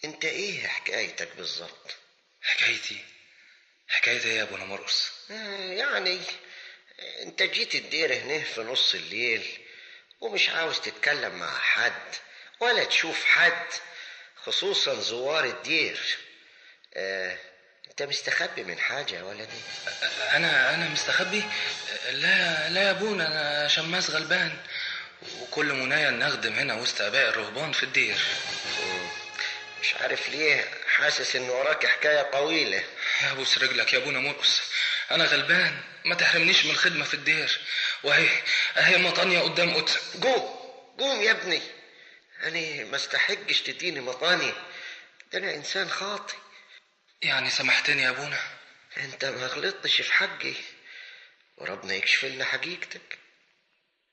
انت ايه حكايتك بالظبط حكايتي حكايتي ايه يا ابونا مرقص آه، يعني انت جيت الدير هنا في نص الليل ومش عاوز تتكلم مع حد ولا تشوف حد خصوصا زوار الدير اه انت مستخبي من حاجة يا ولدي انا انا مستخبي لا لا يا ابونا انا شماس غلبان وكل منايا نخدم هنا وسط اباء الرهبان في الدير مش عارف ليه حاسس ان وراك حكاية طويلة يا ابوس رجلك يا ابونا مرقص انا غلبان ما تحرمنيش من الخدمة في الدير وهي اهي مطانية قدام قدسك قوم قوم يا ابني انا ما استحقش تديني مطاني ده انا انسان خاطئ يعني سامحتني يا ابونا انت ما غلطتش في حقي وربنا يكشف لنا حقيقتك